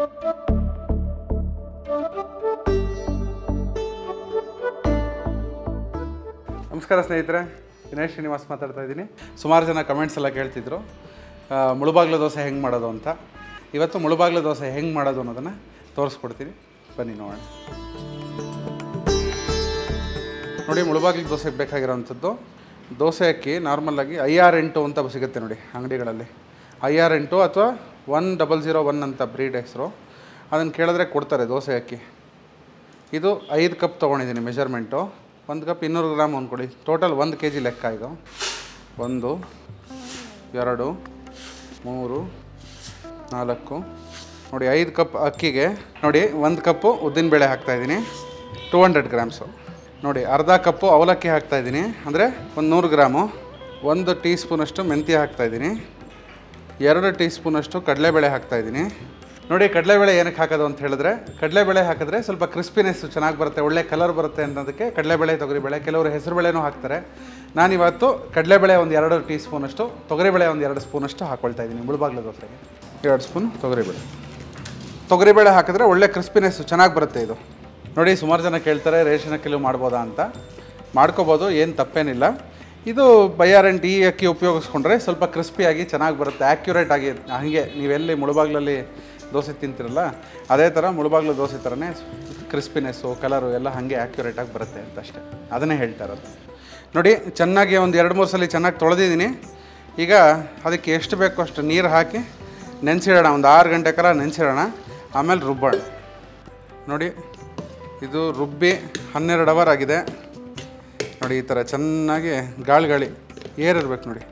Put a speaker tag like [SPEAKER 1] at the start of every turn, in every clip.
[SPEAKER 1] ನಮಸ್ಕಾರ ಸ್ನೇಹಿತರೆ ದಿನೇಶ್ ಶ್ರೀನಿವಾಸ್ ಮಾತಾಡ್ತಾ ಇದ್ದೀನಿ ಸುಮಾರು ಜನ ಕಮೆಂಟ್ಸ್ ಎಲ್ಲ ಕೇಳ್ತಿದ್ರು ಆ, ಮುಳುಬಾಗ್ಲು ದೋಸೆ ಹೆಂಗೆ ಮಾಡೋದು ಅಂತ ಇವತ್ತು ಮುಳುಬಾಗ್ಲು ದೋಸೆ ಹೆಂಗೆ ಮಾಡೋದು ಅನ್ನೋದನ್ನು ತೋರಿಸ್ಕೊಡ್ತೀನಿ ಬನ್ನಿ ನೋಡೋಣ ನೋಡಿ ಮುಳುಬಾಗ್ಲು ದೋಸೆಗೆ ಬೇಕಾಗಿರೋವಂಥದ್ದು ದೋಸೆ ಅಕ್ಕಿ ನಾರ್ಮಲಾಗಿ ಐ ಆರ್ ಎಂಟು ಅಂತ ಸಿಗುತ್ತೆ ನೋಡಿ ಅಂಗಡಿಗಳಲ್ಲಿ ಐ ಆರ್ ಎಂಟು ಅಥವಾ ಒನ್ ಡಬಲ್ ಜೀರೋ ಒನ್ ಅಂತ ಬ್ರೀಡ್ ಹೆಸರು ಅದನ್ನು ಕೇಳಿದ್ರೆ ಕೊಡ್ತಾರೆ ದೋಸೆ ಅಕ್ಕಿ ಇದು ಐದು ಕಪ್ ತೊಗೊಂಡಿದ್ದೀನಿ ಮೆಷರ್ಮೆಂಟು ಒಂದು ಕಪ್ ಇನ್ನೂರು ಗ್ರಾಮ್ ಅಂದ್ಕೊಡಿ ಟೋಟಲ್ ಒಂದು ಕೆ ಜಿ ಲೆಕ್ಕ ಇದು ಒಂದು ಎರಡು ಮೂರು ನಾಲ್ಕು ನೋಡಿ ಐದು ಕಪ್ ಅಕ್ಕಿಗೆ ನೋಡಿ ಒಂದು ಕಪ್ಪು ಉದ್ದಿನಬೇಳೆ ಹಾಕ್ತಾಯಿದ್ದೀನಿ ಟೂ ಹಂಡ್ರೆಡ್ ಗ್ರಾಮ್ಸು ನೋಡಿ ಅರ್ಧ ಕಪ್ಪು ಅವಲಕ್ಕಿ ಹಾಕ್ತಾಯಿದ್ದೀನಿ ಅಂದರೆ ಒಂದು ನೂರು ಗ್ರಾಮು ಒಂದು ಟೀ ಸ್ಪೂನಷ್ಟು ಮೆಂತ್ಯ ಹಾಕ್ತಾಯಿದ್ದೀನಿ ಎರಡು ಟೀ ಸ್ಪೂನಷ್ಟು ಕಡಲೆಬೇಳೆ ಹಾಕ್ತಾಯಿದ್ದೀನಿ ನೋಡಿ ಕಡಲೆಬೇಳೆ ಏನಕ್ಕೆ ಹಾಕೋದು ಅಂತ ಹೇಳಿದ್ರೆ ಕಡಲೆಬೇಳೆ ಹಾಕಿದ್ರೆ ಸ್ವಲ್ಪ ಕ್ರಿಸ್ಪಿನೆಸ್ ಚೆನ್ನಾಗಿ ಬರುತ್ತೆ ಒಳ್ಳೆ ಕಲರ್ ಬರುತ್ತೆ ಅನ್ನೋದಕ್ಕೆ ಕಡಲೆಬೇಳೆ ತೊಗರಿಬೇಳೆ ಕೆಲವರು ಹೆಸರುಬೇಳೆನೂ ಹಾಕ್ತಾರೆ ನಾನಿವತ್ತು ಕಡಲೆಬೇಳೆ ಒಂದು ಎರಡು ಟೀ ಸ್ಪೂನಷ್ಟು ತೊಗರಿಬೇಳೆ ಒಂದು ಎರಡು ಸ್ಪೂನಷ್ಟು ಹಾಕ್ಕೊಳ್ತಾ ಇದ್ದೀನಿ ಮುಳುಬಾಗ್ಲ ದೋಸೆಗೆ ಎರಡು ಸ್ಪೂನ್ ತೊಗರಿಬೇಳೆ ತೊಗರಿಬೇಳೆ ಹಾಕಿದ್ರೆ ಒಳ್ಳೆ ಕ್ರಿಸ್ಪಿನೆಸ್ ಚೆನ್ನಾಗಿ ಬರುತ್ತೆ ಇದು ನೋಡಿ ಸುಮಾರು ಜನ ಕೇಳ್ತಾರೆ ರೇಷನ್ ಅಕ್ಕಿಲು ಮಾಡ್ಬೋದಾ ಅಂತ ಮಾಡ್ಕೋಬೋದು ಏನು ತಪ್ಪೇನಿಲ್ಲ ಇದು ಬೈಯಾರೆಂಟ್ ಈ ಅಕ್ಕಿ ಉಪಯೋಗಿಸ್ಕೊಂಡ್ರೆ ಸ್ವಲ್ಪ ಕ್ರಿಸ್ಪಿಯಾಗಿ ಚೆನ್ನಾಗಿ ಬರುತ್ತೆ ಆ್ಯಕ್ಯುರೇಟ್ ಆಗಿ ಹಾಗೆ ನೀವೆಲ್ಲಿ ಮುಳುಬಾಗ್ಲಲ್ಲಿ ದೋಸೆ ತಿಂತಿರಲ್ಲ ಅದೇ ಥರ ಮುಳುಬಾಗ್ಲು ದೋಸೆ ಥರನೇ ಕ್ರಿಸ್ಪಿನೆಸ್ಸು ಕಲರು ಎಲ್ಲ ಹಾಗೆ ಆ್ಯಕ್ಯುರೇಟಾಗಿ ಬರುತ್ತೆ ಅಂತ ಅಷ್ಟೇ ಅದನ್ನೇ ಹೇಳ್ತಾ ಇರೋದು ನೋಡಿ ಚೆನ್ನಾಗಿ ಒಂದು ಎರಡು ಮೂರು ಸಲ ಚೆನ್ನಾಗಿ ತೊಳೆದಿದ್ದೀನಿ ಈಗ ಅದಕ್ಕೆ ಎಷ್ಟು ಬೇಕೋ ಅಷ್ಟು ನೀರು ಹಾಕಿ ನೆನೆಸಿಡೋಣ ಒಂದು ಆರು ಗಂಟೆ ಕಾಲ ನೆನೆಸಿಡೋಣ ಆಮೇಲೆ ರುಬ್ಬೋಣ ನೋಡಿ ಇದು ರುಬ್ಬಿ ಹನ್ನೆರಡು ಅವರ್ ಆಗಿದೆ ನೋಡಿ ಈ ಥರ ಚೆನ್ನಾಗಿ ಗಾಳಿ ಗಾಳಿ ಏರಿರ್ಬೇಕು ನೋಡಿ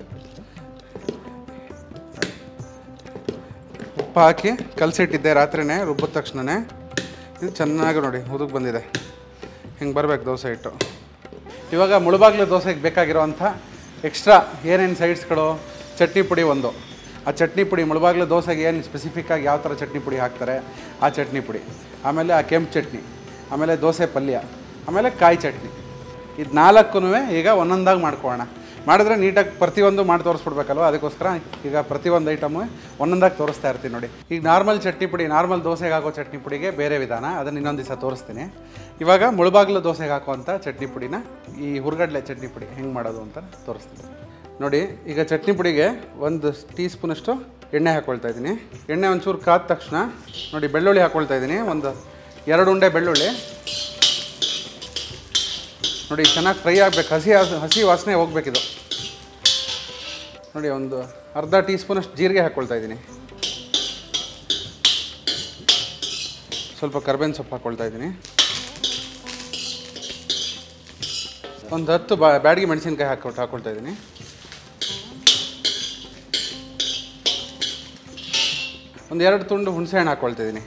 [SPEAKER 1] ಉಪ್ಪು ಹಾಕಿ ಕಲಸಿಟ್ಟಿದ್ದೆ ರಾತ್ರಿನೇ ರುಬ್ಬಿದ ತಕ್ಷಣವೇ ಇದು ಚೆನ್ನಾಗಿ ನೋಡಿ ಹುದುಗ್ ಬಂದಿದೆ ಹಿಂಗೆ ಬರ್ಬೇಕು ದೋಸೆ ಹಿಟ್ಟು ಇವಾಗ ಮುಳುಬಾಗ್ಲು ದೋಸೆಗೆ ಬೇಕಾಗಿರೋವಂಥ ಎಕ್ಸ್ಟ್ರಾ ಏನೇನು ಸೈಡ್ಸ್ಗಳು ಚಟ್ನಿ ಪುಡಿ ಒಂದು ಆ ಚಟ್ನಿ ಪುಡಿ ಮುಳುಬಾಗ್ಲು ದೋಸೆಗೆ ಏನು ಸ್ಪೆಸಿಫಿಕ್ಕಾಗಿ ಯಾವ ಥರ ಚಟ್ನಿ ಪುಡಿ ಹಾಕ್ತಾರೆ ಆ ಚಟ್ನಿ ಪುಡಿ ಆಮೇಲೆ ಆ ಕೆಂಪು ಚಟ್ನಿ ಆಮೇಲೆ ದೋಸೆ ಪಲ್ಯ ಆಮೇಲೆ ಕಾಯಿ ಚಟ್ನಿ ಇದು ನಾಲ್ಕು ಈಗ ಒಂದೊಂದಾಗಿ ಮಾಡ್ಕೊಳ್ಳೋಣ ಮಾಡಿದ್ರೆ ನೀಟಾಗಿ ಪ್ರತಿಯೊಂದು ಮಾಡಿ ತೋರಿಸ್ಬಿಡ್ಬೇಕಲ್ವ ಅದಕ್ಕೋಸ್ಕರ ಈಗ ಪ್ರತಿಯೊಂದು ಐಟಮು ಒಂದೊಂದಾಗಿ ತೋರಿಸ್ತಾ ಇರ್ತೀನಿ ನೋಡಿ ಈಗ ನಾರ್ಮಲ್ ಚಟ್ನಿ ಪುಡಿ ನಾರ್ಮಲ್ ದೋಸೆಗೆ ಹಾಕೋ ಚಟ್ನಿ ಪುಡಿಗೆ ಬೇರೆ ವಿಧಾನ ಅದನ್ನು ಇನ್ನೊಂದು ದಿವಸ ತೋರಿಸ್ತೀನಿ ಇವಾಗ ಮುಳುಬಾಗ್ಲು ದೋಸೆಗೆ ಹಾಕುವಂಥ ಚಟ್ನಿ ಪುಡಿನ ಈ ಹುರ್ಗಡ್ಲೆ ಚಟ್ನಿ ಪುಡಿ ಹೆಂಗೆ ಮಾಡೋದು ಅಂತ ತೋರಿಸ್ತೀನಿ ನೋಡಿ ಈಗ ಚಟ್ನಿ ಪುಡಿಗೆ ಒಂದು ಟೀ ಸ್ಪೂನಷ್ಟು ಎಣ್ಣೆ ಹಾಕ್ಕೊಳ್ತಾ ಇದ್ದೀನಿ ಎಣ್ಣೆ ಒಂಚೂರು ಕಾದ ತಕ್ಷಣ ನೋಡಿ ಬೆಳ್ಳುಳ್ಳಿ ಹಾಕ್ಕೊಳ್ತಾ ಇದ್ದೀನಿ ಒಂದು ಎರಡು ಉಂಡೆ ಬೆಳ್ಳುಳ್ಳಿ ನೋಡಿ ಚೆನ್ನಾಗಿ ಫ್ರೈ ಆಗಬೇಕು ಹಸಿ ವಾಸ- ಹಸಿ ವಾಸನೆ ಹೋಗ್ಬೇಕಿದು ನೋಡಿ ಒಂದು ಅರ್ಧ ಟೀ ಸ್ಪೂನಷ್ಟು ಜೀರಿಗೆ ಹಾಕ್ಕೊಳ್ತಾ ಇದ್ದೀನಿ ಸ್ವಲ್ಪ ಕರ್ಬೇವಿನ ಸೊಪ್ಪು ಹಾಕ್ಕೊಳ್ತಾ ಇದ್ದೀನಿ ಒಂದು ಹತ್ತು ಬಾ ಬ್ಯಾಡಗಿ ಮೆಣಸಿನ್ಕಾಯಿ ಹಾಕ್ಕೊಟ್ಟು ಹಾಕ್ಕೊಳ್ತಾ ಇದ್ದೀನಿ ಒಂದು ಎರಡು ತುಂಡು ಹುಣಸೆಹಣ್ಣು ಹಾಕ್ಕೊಳ್ತಾ ಇದ್ದೀನಿ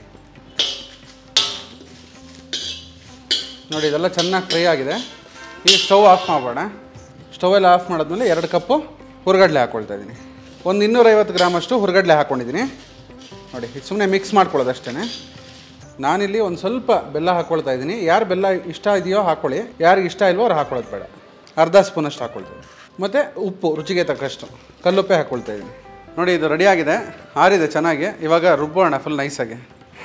[SPEAKER 1] ನೋಡಿ ಇದೆಲ್ಲ ಚೆನ್ನಾಗಿ ಫ್ರೈ ಆಗಿದೆ ಈಗ ಸ್ಟವ್ ಆಫ್ ಮಾಡೋಣ ಸ್ಟವ್ ಎಲ್ಲ ಆಫ್ ಮಾಡಿದ್ಮೇಲೆ ಎರಡು ಕಪ್ಪು ಹುರ್ಗಡ್ಲೆ ಹಾಕ್ಕೊಳ್ತಾ ಇದ್ದೀನಿ ಒಂದು ಇನ್ನೂರೈವತ್ತು ಗ್ರಾಮಷ್ಟು ಹುರ್ಗಡ್ಲೆ ಹಾಕ್ಕೊಂಡಿದ್ದೀನಿ ನೋಡಿ ಇದು ಸುಮ್ಮನೆ ಮಿಕ್ಸ್ ಮಾಡ್ಕೊಳ್ಳೋದು ಅಷ್ಟೇ ನಾನಿಲ್ಲಿ ಒಂದು ಸ್ವಲ್ಪ ಬೆಲ್ಲ ಹಾಕ್ಕೊಳ್ತಾ ಇದ್ದೀನಿ ಯಾರು ಬೆಲ್ಲ ಇಷ್ಟ ಇದೆಯೋ ಹಾಕ್ಕೊಳ್ಳಿ ಯಾರಿಗೆ ಇಷ್ಟ ಇಲ್ವೋ ಅವ್ರು ಹಾಕ್ಕೊಳ್ಳೋದು ಬೇಡ ಅರ್ಧ ಸ್ಪೂನಷ್ಟು ಹಾಕ್ಕೊಳ್ತೀನಿ ಮತ್ತು ಉಪ್ಪು ರುಚಿಗೆ ತಕ್ಕಷ್ಟು ಕಲ್ಲುಪ್ಪೆ ಹಾಕ್ಕೊಳ್ತಾ ಇದ್ದೀನಿ ನೋಡಿ ಇದು ರೆಡಿಯಾಗಿದೆ ಆರಿದೆ ಚೆನ್ನಾಗಿ ಇವಾಗ ರುಬ್ಬೋಣ ಫುಲ್ ನೈಸಾಗಿ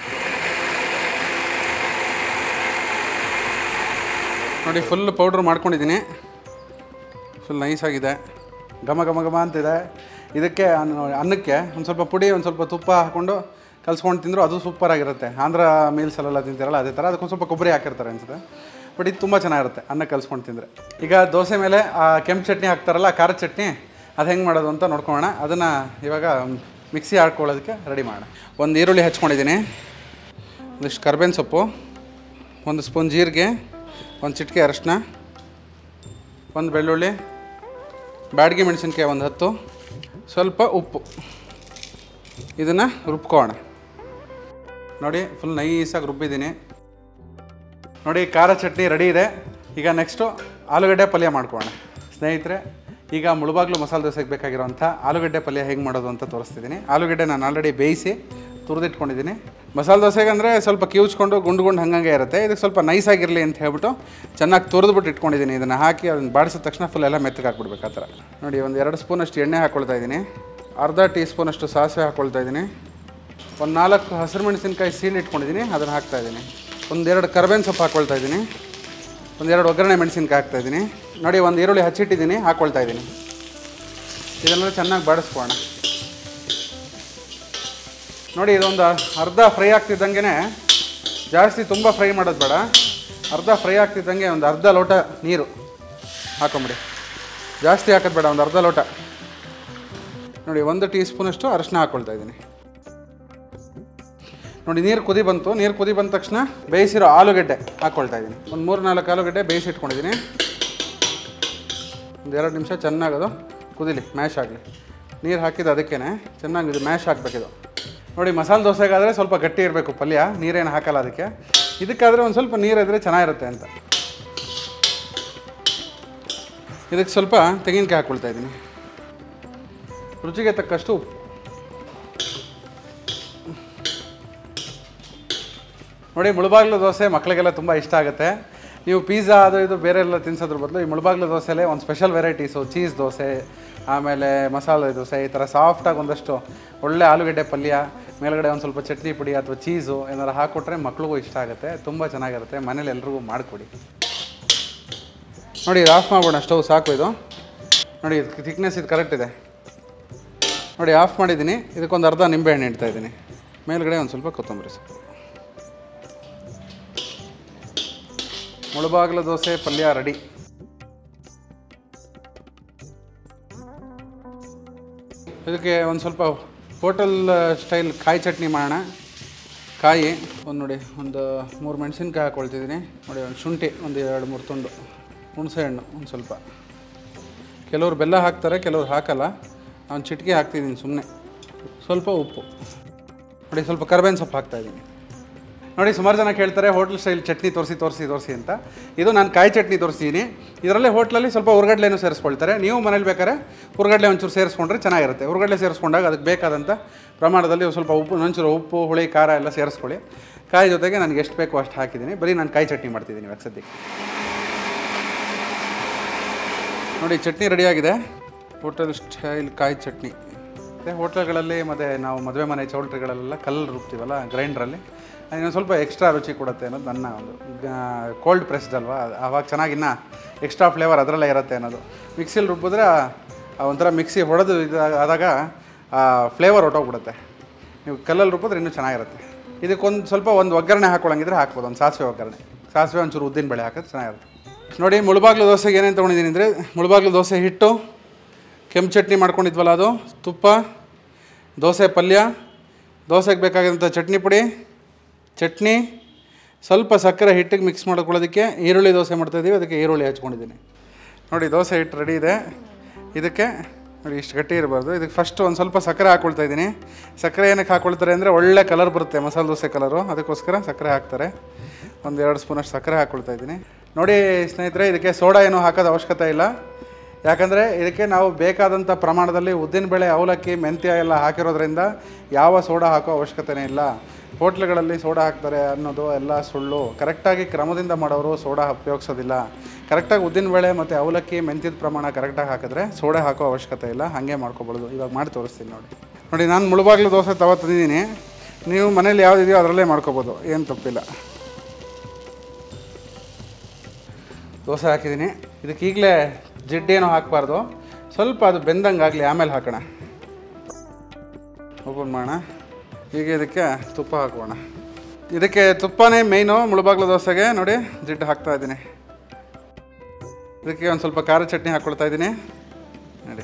[SPEAKER 1] ನೋಡಿ ಫುಲ್ ಪೌಡ್ರ್ ಮಾಡ್ಕೊಂಡಿದ್ದೀನಿ ಫುಲ್ ನೈಸಾಗಿದೆ ಘಮ ಘಮ ಘಮ ಅಂತಿದೆ ಇದಕ್ಕೆ ಅನ್ನ- ಅನ್ನಕ್ಕೆ ಒಂದು ಸ್ವಲ್ಪ ಪುಡಿ ಒಂದು ಸ್ವಲ್ಪ ತುಪ್ಪ ಹಾಕ್ಕೊಂಡು ಕಲ್ಸ್ಕೊಂಡು ತಿಂದರೂ ಅದು ಸೂಪರಾಗಿರುತ್ತೆ ಆಂಧ್ರ ಮೀಲ್ಸಲ್ಲೆಲ್ಲ ತಿಂತೀರಲ್ಲ ಅದೇ ಥರ ಅದಕ್ಕೊಂದು ಸ್ವಲ್ಪ ಕೊಬ್ಬರಿ ಹಾಕಿರ್ತಾರೆ ಅನ್ಸುತ್ತೆ ಬಟ್ ಇದು ತುಂಬ ಚೆನ್ನಾಗಿರುತ್ತೆ ಅನ್ನ ಕಲ್ಸ್ಕೊಂಡು ತಿಂದರೆ ಈಗ ದೋಸೆ ಮೇಲೆ ಆ ಕೆಂಪು ಚಟ್ನಿ ಹಾಕ್ತಾರಲ್ಲ ಖಾರದ ಚಟ್ನಿ ಅದು ಹೆಂಗೆ ಮಾಡೋದು ಅಂತ ನೋಡ್ಕೊಳ್ಳೋಣ ಅದನ್ನು ಇವಾಗ ಮಿಕ್ಸಿ ಹಾಕ್ಕೊಳ್ಳೋದಕ್ಕೆ ರೆಡಿ ಮಾಡೋಣ ಒಂದು ಈರುಳ್ಳಿ ಹಚ್ಕೊಂಡಿದ್ದೀನಿ ಒಂದಿಷ್ಟು ಕರ್ಬೇವಿನ ಸೊಪ್ಪು ಒಂದು ಸ್ಪೂನ್ ಜೀರಿಗೆ ಒಂದು ಚಿಟಿಕೆ ಅರಶಿನ ಒಂದು ಬೆಳ್ಳುಳ್ಳಿ ಬ್ಯಾಡಗಿ ಮೆಣಸಿನ್ಕಾಯಿ ಒಂದು ಹತ್ತು ಸ್ವಲ್ಪ ಉಪ್ಪು ಇದನ್ನು ರುಬ್ಕೋಣ ನೋಡಿ ಫುಲ್ ನೈಸಾಗಿ ರುಬ್ಬಿದ್ದೀನಿ ನೋಡಿ ಖಾರ ಚಟ್ನಿ ರೆಡಿ ಇದೆ ಈಗ ನೆಕ್ಸ್ಟು ಆಲೂಗಡ್ಡೆ ಪಲ್ಯ ಮಾಡ್ಕೊಳ್ಳೋಣ ಸ್ನೇಹಿತರೆ ಈಗ ಮುಳುಬಾಗ್ಲು ಮಸಾಲೆ ದೋಸೆಗೆ ಬೇಕಾಗಿರೋಂಥ ಆಲೂಗಡ್ಡೆ ಪಲ್ಯ ಹೇಗೆ ಮಾಡೋದು ಅಂತ ತೋರಿಸ್ತಿದ್ದೀನಿ ಆಲೂಗಡ್ಡೆ ನಾನು ಆಲ್ರೆಡಿ ಬೇಯಿಸಿ ತುರಿದಿಟ್ಕೊಂಡಿದ್ದೀನಿ ಮಸಾಲೆ ದೋಸೆಗೆ ಅಂದರೆ ಸ್ವಲ್ಪ ಕಿವುಚ್ಕೊಂಡು ಗುಂಡು ಗುಂಡು ಹಂಗಂಗೆ ಇರುತ್ತೆ ಇದಕ್ಕೆ ಸ್ವಲ್ಪ ನೈಸಾಗಿರಲಿ ಅಂತ ಹೇಳ್ಬಿಟ್ಟು ಚೆನ್ನಾಗಿ ತುರಿದ್ಬಿಟ್ಟು ಇಟ್ಕೊಂಡಿದ್ದೀನಿ ಇದನ್ನು ಹಾಕಿ ಅದನ್ನು ಬಾಡಿಸಿದ ತಕ್ಷಣ ಫುಲ್ ಎಲ್ಲ ಮೆತ್ತಗೆ ಹಾಕ್ಬಿಡ್ಬೇಕು ಆ ಥರ ನೋಡಿ ಒಂದು ಎರಡು ಸ್ಪೂನಷ್ಟು ಎಣ್ಣೆ ಹಾಕ್ಕೊಳ್ತಾ ಇದ್ದೀನಿ ಅರ್ಧ ಟೀ ಸ್ಪೂನಷ್ಟು ಸಾಸಿವೆ ಹಾಕ್ಕೊಳ್ತಾ ಇದ್ದೀನಿ ಒಂದು ನಾಲ್ಕು ಹಸಿರು ಮೆಣಸಿನ್ಕಾಯಿ ಸೀಲ್ ಇಟ್ಕೊಂಡಿದ್ದೀನಿ ಅದನ್ನು ಹಾಕ್ತಾಯಿದ್ದೀನಿ ಒಂದೆರಡು ಕರ್ಬೇವಿನ ಸೊಪ್ಪು ಹಾಕ್ಕೊಳ್ತಾ ಇದ್ದೀನಿ ಒಂದೆರಡು ಒಗ್ಗರಣೆ ಮೆಣಸಿನ್ಕಾಯಿ ಹಾಕ್ತಾಯಿದ್ದೀನಿ ನೋಡಿ ಒಂದು ಈರುಳ್ಳಿ ಹಚ್ಚಿಟ್ಟಿದ್ದೀನಿ ಹಾಕ್ಕೊಳ್ತಾ ಇದ್ದೀನಿ ಇದೆಲ್ಲ ಚೆನ್ನಾಗಿ ಬಾಡಿಸ್ಕೋಣ ನೋಡಿ ಇದೊಂದು ಅರ್ಧ ಫ್ರೈ ಆಗ್ತಿದ್ದಂಗೆ ಜಾಸ್ತಿ ತುಂಬ ಫ್ರೈ ಮಾಡೋದು ಬೇಡ ಅರ್ಧ ಫ್ರೈ ಆಗ್ತಿದ್ದಂಗೆ ಒಂದು ಅರ್ಧ ಲೋಟ ನೀರು ಹಾಕೊಂಬಿಡಿ ಜಾಸ್ತಿ ಹಾಕೋದು ಬೇಡ ಒಂದು ಅರ್ಧ ಲೋಟ ನೋಡಿ ಒಂದು ಟೀ ಸ್ಪೂನಷ್ಟು ಅರಿಶಿನ ಹಾಕ್ಕೊಳ್ತಾ ಇದ್ದೀನಿ ನೋಡಿ ನೀರು ಕುದಿ ಬಂತು ನೀರು ಕುದಿ ಬಂದ ತಕ್ಷಣ ಬೇಯಿಸಿರೋ ಆಲೂಗಡ್ಡೆ ಹಾಕ್ಕೊಳ್ತಾ ಇದ್ದೀನಿ ಒಂದು ಮೂರು ನಾಲ್ಕು ಆಲೂಗಡ್ಡೆ ಬೇಯಿಸಿಟ್ಕೊಂಡಿದ್ದೀನಿ ಒಂದು ಎರಡು ನಿಮಿಷ ಚೆನ್ನಾಗದು ಕುದಿಲಿ ಮ್ಯಾಶ್ ಆಗಲಿ ನೀರು ಹಾಕಿದ್ದು ಅದಕ್ಕೇ ಚೆನ್ನಾಗಿ ಇದು ಮ್ಯಾಶ್ ಹಾಕಬೇಕಿದು ನೋಡಿ ಮಸಾಲೆ ದೋಸೆಗಾದರೆ ಸ್ವಲ್ಪ ಗಟ್ಟಿ ಇರಬೇಕು ಪಲ್ಯ ನೀರೇನು ಹಾಕಲ್ಲ ಅದಕ್ಕೆ ಇದಕ್ಕಾದರೆ ಒಂದು ಸ್ವಲ್ಪ ನೀರು ಇದ್ದರೆ ಚೆನ್ನಾಗಿರುತ್ತೆ ಅಂತ ಇದಕ್ಕೆ ಸ್ವಲ್ಪ ತೆಂಗಿನಕಾಯಿ ಹಾಕ್ಕೊಳ್ತಾ ಇದ್ದೀನಿ ರುಚಿಗೆ ತಕ್ಕಷ್ಟು ಉಪ್ಪು ನೋಡಿ ಮುಳುಬಾಗ್ಲು ದೋಸೆ ಮಕ್ಕಳಿಗೆಲ್ಲ ತುಂಬ ಇಷ್ಟ ಆಗುತ್ತೆ ನೀವು ಪಿಜ್ಜಾ ಅದು ಇದು ಬೇರೆ ಎಲ್ಲ ತಿನ್ಸೋದ್ರ ಬದಲು ಈ ಮುಳುಬಾಗ್ಲು ದೋಸೆಲೇ ಒಂದು ಸ್ಪೆಷಲ್ ವೆರೈಟೀಸು ಚೀಸ್ ದೋಸೆ ಆಮೇಲೆ ಮಸಾಲೆ ದೋಸೆ ಈ ಥರ ಸಾಫ್ಟಾಗಿ ಒಂದಷ್ಟು ಒಳ್ಳೆ ಆಲೂಗಡ್ಡೆ ಪಲ್ಯ ಮೇಲ್ಗಡೆ ಒಂದು ಸ್ವಲ್ಪ ಚಟ್ನಿ ಪುಡಿ ಅಥವಾ ಚೀಸು ಏನಾರು ಹಾಕ್ಕೊಟ್ರೆ ಮಕ್ಳಿಗೂ ಇಷ್ಟ ಆಗುತ್ತೆ ತುಂಬ ಚೆನ್ನಾಗಿರುತ್ತೆ ಮನೇಲಿ ಎಲ್ರಿಗೂ ಮಾಡಿಕೊಡಿ ನೋಡಿ ಇದು ಆಫ್ ಮಾಡೋಣ ಸ್ಟವ್ ಸಾಕು ಇದು ನೋಡಿ ಇದು ಥಿಕ್ನೆಸ್ ಇದು ಕರೆಕ್ಟ್ ಇದೆ ನೋಡಿ ಆಫ್ ಮಾಡಿದ್ದೀನಿ ಇದಕ್ಕೊಂದು ಅರ್ಧ ನಿಂಬೆಹಣ್ಣು ಇಡ್ತಾ ಇದ್ದೀನಿ ಮೇಲ್ಗಡೆ ಒಂದು ಸ್ವಲ್ಪ ಕೊತ್ತಂಬರಿ ಸೊಪ್ಪು ಮುಳುಬಾಗಿಲು ದೋಸೆ ಪಲ್ಯ ರೆಡಿ ಇದಕ್ಕೆ ಒಂದು ಸ್ವಲ್ಪ ಹೋಟೆಲ್ ಸ್ಟೈಲ್ ಕಾಯಿ ಚಟ್ನಿ ಮಾಡೋಣ ಕಾಯಿ ಒಂದು ನೋಡಿ ಒಂದು ಮೂರು ಮೆಣಸಿನ್ಕಾಯಿ ಹಾಕ್ಕೊಳ್ತಿದ್ದೀನಿ ನೋಡಿ ಒಂದು ಶುಂಠಿ ಒಂದು ಎರಡು ಮೂರು ತುಂಡು ಹುಣಸೆ ಹಣ್ಣು ಒಂದು ಸ್ವಲ್ಪ ಕೆಲವರು ಬೆಲ್ಲ ಹಾಕ್ತಾರೆ ಕೆಲವ್ರು ಹಾಕಲ್ಲ ನಾನು ಚಿಟಿಕೆ ಹಾಕ್ತಿದ್ದೀನಿ ಸುಮ್ಮನೆ ಸ್ವಲ್ಪ ಉಪ್ಪು ನೋಡಿ ಸ್ವಲ್ಪ ಕರ್ಬೇವಿನ ಸೊಪ್ಪು ಹಾಕ್ತಾಯಿದ್ದೀನಿ ನೋಡಿ ಸುಮಾರು ಜನ ಕೇಳ್ತಾರೆ ಹೋಟ್ಲ್ ಸ್ಟೈಲ್ ಚಟ್ನಿ ತೋರಿಸಿ ತೋರಿಸಿ ತೋರಿಸಿ ಅಂತ ಇದು ನಾನು ಕಾಯಿ ಚಟ್ನಿ ತೋರಿಸ್ತೀನಿ ಇದರಲ್ಲೇ ಹೋಟ್ಲಲ್ಲಿ ಸ್ವಲ್ಪ ಹುರ್ಗಡ್ಲೆನೂ ಸೇರಿಸ್ಕೊಳ್ತಾರೆ ನೀವು ಮನೇಲಿ ಬೇಕಾದ್ರೆ ಹುರ್ಗಡ್ಲೆ ಒಂಚೂರು ಸೇರಿಸ್ಕೊಂಡ್ರೆ ಚೆನ್ನಾಗಿರುತ್ತೆ ಹುರ್ಗಡ್ಲೆ ಸೇರಿಸ್ಕೊಂಡಾಗ ಅದಕ್ಕೆ ಬೇಕಾದಂಥ ಪ್ರಮಾಣದಲ್ಲಿ ಒಂದು ಸ್ವಲ್ಪ ಉಪ್ಪು ಒಂಚೂರು ಉಪ್ಪು ಹುಳಿ ಖಾರ ಎಲ್ಲ ಸೇರಿಸ್ಕೊಳ್ಳಿ ಕಾಯಿ ಜೊತೆಗೆ ನನಗೆ ಎಷ್ಟು ಬೇಕೋ ಅಷ್ಟು ಹಾಕಿದ್ದೀನಿ ಬರೀ ನಾನು ಕಾಯಿ ಚಟ್ನಿ ಮಾಡ್ತಿದ್ದೀನಿ ಇವಾಗ ಸದ್ಯಕ್ಕೆ ನೋಡಿ ಚಟ್ನಿ ರೆಡಿಯಾಗಿದೆ ಹೋಟೆಲ್ ಸ್ಟೈಲ್ ಕಾಯಿ ಚಟ್ನಿ ಮತ್ತು ಹೋಟ್ಲ್ಗಳಲ್ಲಿ ಮತ್ತು ನಾವು ಮದುವೆ ಮನೆ ಚೌಲ್ಟ್ರಿಗಳಲ್ಲೆಲ್ಲ ಕಲ್ಲು ರುಬ್ತೀವಲ್ಲ ಗ್ರೈಂಡ್ರಲ್ಲಿ ಇನ್ನೊಂದು ಸ್ವಲ್ಪ ಎಕ್ಸ್ಟ್ರಾ ರುಚಿ ಕೊಡುತ್ತೆ ಅನ್ನೋದು ನನ್ನ ಒಂದು ಕೋಲ್ಡ್ ಪ್ರೆಸ್ಡ್ ಅಲ್ವಾ ಆವಾಗ ಚೆನ್ನಾಗಿ ಇನ್ನೂ ಎಕ್ಸ್ಟ್ರಾ ಫ್ಲೇವರ್ ಅದರಲ್ಲೇ ಇರುತ್ತೆ ಅನ್ನೋದು ಮಿಕ್ಸಿಲಿ ರುಬ್ಬಿದ್ರೆ ಆ ಒಂಥರ ಮಿಕ್ಸಿ ಹೊಡೆದು ಇದು ಆದಾಗ ಆ ಫ್ಲೇವರ್ ಹೊಟ್ಟೋಗ್ಬಿಡುತ್ತೆ ನೀವು ಕಲ್ಲಲ್ಲಿ ರುಬ್ಬಿದ್ರೆ ಇನ್ನೂ ಚೆನ್ನಾಗಿರುತ್ತೆ ಇದಕ್ಕೊಂದು ಸ್ವಲ್ಪ ಒಂದು ಒಗ್ಗರಣೆ ಹಾಕೊಳ್ಳಂಗಿದ್ರೆ ಹಾಕ್ಬೋದು ಒಂದು ಸಾಸಿವೆ ಒಗ್ಗರಣೆ ಸಾಸಿವೆ ಒಂಚೂರು ಉದ್ದಿನ ಬೇಳೆ ಹಾಕಿದ್ರೆ ಚೆನ್ನಾಗಿರುತ್ತೆ ನೋಡಿ ಮುಳುಬಾಗ್ಲು ದೋಸೆಗೆ ಏನೇನು ತೊಗೊಂಡಿದ್ದೀನಿ ಅಂದರೆ ಮುಳುಬಾಗ್ಲು ದೋಸೆ ಹಿಟ್ಟು ಕೆಂಪು ಚಟ್ನಿ ಮಾಡ್ಕೊಂಡಿದ್ವಲ್ಲ ಅದು ತುಪ್ಪ ದೋಸೆ ಪಲ್ಯ ದೋಸೆಗೆ ಬೇಕಾಗಿರೋಂಥ ಚಟ್ನಿ ಪುಡಿ ಚಟ್ನಿ ಸ್ವಲ್ಪ ಸಕ್ಕರೆ ಹಿಟ್ಟಿಗೆ ಮಿಕ್ಸ್ ಮಾಡ್ಕೊಳ್ಳೋದಕ್ಕೆ ಈರುಳ್ಳಿ ದೋಸೆ ಮಾಡ್ತಾಯಿದ್ದೀವಿ ಅದಕ್ಕೆ ಈರುಳ್ಳಿ ಹಚ್ಕೊಂಡಿದ್ದೀನಿ ನೋಡಿ ದೋಸೆ ಹಿಟ್ಟು ರೆಡಿ ಇದೆ ಇದಕ್ಕೆ ನೋಡಿ ಇಷ್ಟು ಗಟ್ಟಿ ಇರಬಾರ್ದು ಇದಕ್ಕೆ ಫಸ್ಟ್ ಒಂದು ಸ್ವಲ್ಪ ಸಕ್ಕರೆ ಹಾಕ್ಕೊಳ್ತಾ ಇದ್ದೀನಿ ಸಕ್ಕರೆ ಏನಕ್ಕೆ ಹಾಕ್ಕೊಳ್ತಾರೆ ಅಂದರೆ ಒಳ್ಳೆ ಕಲರ್ ಬರುತ್ತೆ ಮಸಾಲೆ ದೋಸೆ ಕಲರು ಅದಕ್ಕೋಸ್ಕರ ಸಕ್ಕರೆ ಹಾಕ್ತಾರೆ ಒಂದು ಎರಡು ಸ್ಪೂನಷ್ಟು ಸಕ್ಕರೆ ಹಾಕ್ಕೊಳ್ತಾ ಇದ್ದೀನಿ ನೋಡಿ ಸ್ನೇಹಿತರೆ ಇದಕ್ಕೆ ಸೋಡಾ ಏನೂ ಹಾಕೋದು ಅವಶ್ಯಕತೆ ಇಲ್ಲ ಯಾಕಂದರೆ ಇದಕ್ಕೆ ನಾವು ಬೇಕಾದಂಥ ಪ್ರಮಾಣದಲ್ಲಿ ಉದ್ದಿನಬೇಳೆ ಅವಲಕ್ಕಿ ಮೆಂತ್ಯ ಎಲ್ಲ ಹಾಕಿರೋದ್ರಿಂದ ಯಾವ ಸೋಡಾ ಹಾಕೋ ಅವಶ್ಯಕತೆನೇ ಇಲ್ಲ ಹೋಟ್ಲುಗಳಲ್ಲಿ ಸೋಡಾ ಹಾಕ್ತಾರೆ ಅನ್ನೋದು ಎಲ್ಲ ಸುಳ್ಳು ಕರೆಕ್ಟಾಗಿ ಕ್ರಮದಿಂದ ಮಾಡೋರು ಸೋಡಾ ಉಪಯೋಗಿಸೋದಿಲ್ಲ ಕರೆಕ್ಟಾಗಿ ಉದ್ದಿನಬೇಳೆ ಮತ್ತು ಅವಲಕ್ಕಿ ಮೆಂತ್ಯದ ಪ್ರಮಾಣ ಕರೆಕ್ಟಾಗಿ ಹಾಕಿದ್ರೆ ಸೋಡಾ ಹಾಕೋ ಅವಶ್ಯಕತೆ ಇಲ್ಲ ಹಾಗೆ ಮಾಡ್ಕೊಬೋದು ಇವಾಗ ಮಾಡಿ ತೋರಿಸ್ತೀನಿ ನೋಡಿ ನೋಡಿ ನಾನು ಮುಳುಬಾಗ್ಲು ದೋಸೆ ತವ ತಂದಿದ್ದೀನಿ ನೀವು ಮನೇಲಿ ಯಾವುದಿದೆಯೋ ಅದರಲ್ಲೇ ಮಾಡ್ಕೊಬೋದು ಏನು ತಪ್ಪಿಲ್ಲ ದೋಸೆ ಹಾಕಿದ್ದೀನಿ ಇದಕ್ಕೆ ಈಗಲೇ ಜಿಡ್ಡೇನೂ ಹಾಕಬಾರ್ದು ಸ್ವಲ್ಪ ಅದು ಬೆಂದಂಗೆ ಆಗಲಿ ಆಮೇಲೆ ಹಾಕೋಣ ಓಪನ್ ಮಾಡೋಣ ಈಗ ಇದಕ್ಕೆ ತುಪ್ಪ ಹಾಕೋಣ ಇದಕ್ಕೆ ತುಪ್ಪನೇ ಮೇಯ್ನು ಮುಳುಬಾಗ್ಲು ದೋಸೆಗೆ ನೋಡಿ ಜಿಡ್ಡು ಹಾಕ್ತಾ ಇದ್ದೀನಿ ಇದಕ್ಕೆ ಒಂದು ಸ್ವಲ್ಪ ಖಾರ ಚಟ್ನಿ ಹಾಕ್ಕೊಳ್ತಾ ಇದ್ದೀನಿ ನೋಡಿ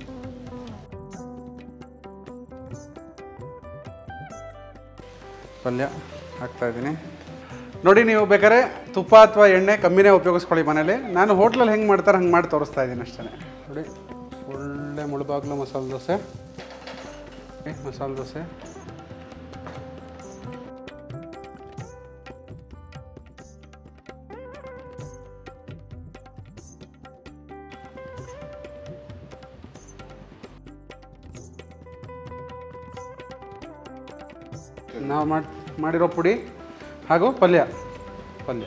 [SPEAKER 1] ಪಲ್ಯ ಹಾಕ್ತಾ ಇದ್ದೀನಿ ನೋಡಿ ನೀವು ಬೇಕಾದ್ರೆ ತುಪ್ಪ ಅಥವಾ ಎಣ್ಣೆ ಕಮ್ಮಿನೇ ಉಪಯೋಗಿಸ್ಕೊಳ್ಳಿ ಮನೇಲಿ ನಾನು ಹೋಟ್ಲಲ್ಲಿ ಹೆಂಗೆ ಮಾಡ್ತಾರೆ ಹಂಗೆ ಮಾಡಿ ತೋರಿಸ್ತಾ ಇದ್ದೀನಿ ಅಷ್ಟೇ ನೋಡಿ ಒಳ್ಳೆ ಮುಳುಬಾಗ್ಲು ಮಸಾಲೆ ದೋಸೆ ಓಕೆ, ಮಸಾಲೆ ದೋಸೆ ನಾವು ಮಾಡಿ ಮಾಡಿರೋ ಪುಡಿ ಹಾಗೂ ಪಲ್ಯ ಪಲ್ಯ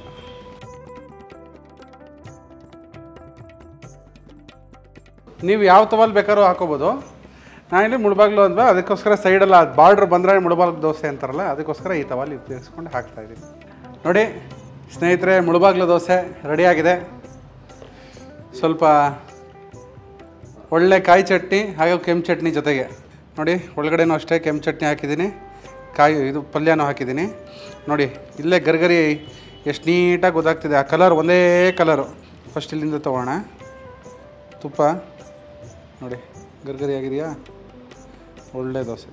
[SPEAKER 1] ನೀವು ಯಾವ ತವಲ್ಲಿ ಬೇಕಾದ್ರೂ ಹಾಕೋಬೋದು ನಾನಿಲ್ಲಿ ಮುಳುಬಾಗ್ಲು ಅಂದ್ವಾ ಅದಕ್ಕೋಸ್ಕರ ಸೈಡೆಲ್ಲ ಬಾರ್ಡ್ರ್ ಬಂದರೆ ಮುಳುಬಾಗ್ಲು ದೋಸೆ ಅಂತಾರಲ್ಲ ಅದಕ್ಕೋಸ್ಕರ ಈ ತವಾಲಿ ಉಪಯೋಗಿಸ್ಕೊಂಡು ಹಾಕ್ತಾ ಇದ್ದೀನಿ ನೋಡಿ ಸ್ನೇಹಿತರೆ ಮುಳುಬಾಗ್ಲು ದೋಸೆ ರೆಡಿಯಾಗಿದೆ ಸ್ವಲ್ಪ ಒಳ್ಳೆ ಕಾಯಿ ಚಟ್ನಿ ಹಾಗೆ ಕೆಂಪು ಚಟ್ನಿ ಜೊತೆಗೆ ನೋಡಿ ಒಳಗಡೆನೂ ಅಷ್ಟೇ ಕೆಂಪು ಚಟ್ನಿ ಹಾಕಿದ್ದೀನಿ ಕಾಯಿ ಇದು ಪಲ್ಯನೂ ಹಾಕಿದ್ದೀನಿ ನೋಡಿ ಇಲ್ಲೇ ಗರ್ಗರಿ ಎಷ್ಟು ನೀಟಾಗಿ ಗೊತ್ತಾಗ್ತಿದೆ ಆ ಕಲರ್ ಒಂದೇ ಕಲರು ಫಸ್ಟ್ ಇಲ್ಲಿಂದ ತೊಗೋಣ ತುಪ್ಪ ನೋಡಿ ಗರ್ಗರಿ ಆಗಿದೆಯಾ ಒಳ್ಳೆ ದೋಸೆ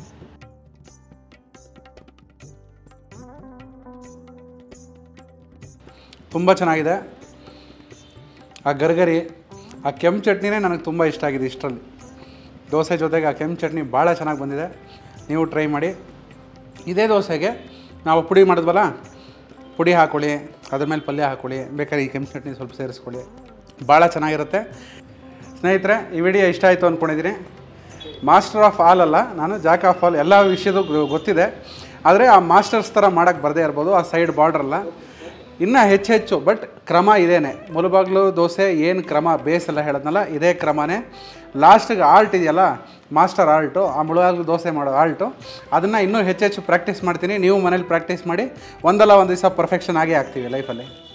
[SPEAKER 1] ತುಂಬ ಚೆನ್ನಾಗಿದೆ ಆ ಗರ್ಗರಿ ಆ ಕೆಂಪು ಚಟ್ನಿನೇ ನನಗೆ ತುಂಬ ಇಷ್ಟ ಆಗಿದೆ ಇಷ್ಟರಲ್ಲಿ ದೋಸೆ ಜೊತೆಗೆ ಆ ಕೆಂಪು ಚಟ್ನಿ ಭಾಳ ಚೆನ್ನಾಗಿ ಬಂದಿದೆ ನೀವು ಟ್ರೈ ಮಾಡಿ ಇದೇ ದೋಸೆಗೆ ನಾವು ಪುಡಿ ಮಾಡಿದ್ವಲ್ಲ ಪುಡಿ ಹಾಕ್ಕೊಳ್ಳಿ ಅದ್ರ ಮೇಲೆ ಪಲ್ಯ ಹಾಕ್ಕೊಳ್ಳಿ ಬೇಕಾದ್ರೆ ಈ ಕೆಂಪು ಚಟ್ನಿ ಸ್ವಲ್ಪ ಸೇರಿಸ್ಕೊಳ್ಳಿ ಭಾಳ ಚೆನ್ನಾಗಿರುತ್ತೆ ಸ್ನೇಹಿತರೆ ಈ ವಿಡಿಯೋ ಇಷ್ಟ ಆಯಿತು ಅಂದ್ಕೊಂಡಿದ್ದೀನಿ ಮಾಸ್ಟರ್ ಆಫ್ ಆಲ್ ಅಲ್ಲ ನಾನು ಜಾಕ್ ಆಫ್ ಆಲ್ ಎಲ್ಲ ವಿಷಯದ ಗೊತ್ತಿದೆ ಆದರೆ ಆ ಮಾಸ್ಟರ್ಸ್ ಥರ ಮಾಡೋಕ್ಕೆ ಬರದೇ ಇರ್ಬೋದು ಆ ಸೈಡ್ ಬಾರ್ಡ್ರಲ್ಲ ಇನ್ನೂ ಹೆಚ್ಚು ಹೆಚ್ಚು ಬಟ್ ಕ್ರಮ ಇದೇನೆ ಮುಳುಬಾಗ್ಲು ದೋಸೆ ಏನು ಕ್ರಮ ಬೇಸ್ ಎಲ್ಲ ಹೇಳದ್ನಲ್ಲ ಇದೇ ಕ್ರಮನೇ ಲಾಸ್ಟಿಗೆ ಆಲ್ಟ್ ಇದೆಯಲ್ಲ ಮಾಸ್ಟರ್ ಆಲ್ಟು ಆ ಮುಳುಬಾಗ್ಲು ದೋಸೆ ಮಾಡೋ ಆಲ್ಟು ಅದನ್ನು ಇನ್ನೂ ಹೆಚ್ಚೆಚ್ಚು ಪ್ರಾಕ್ಟೀಸ್ ಮಾಡ್ತೀನಿ ನೀವು ಮನೇಲಿ ಪ್ರಾಕ್ಟೀಸ್ ಮಾಡಿ ಒಂದಲ್ಲ ಒಂದು ದಿವಸ ಪರ್ಫೆಕ್ಷನ್ ಆಗೇ ಆಗ್ತೀವಿ ಲೈಫಲ್ಲಿ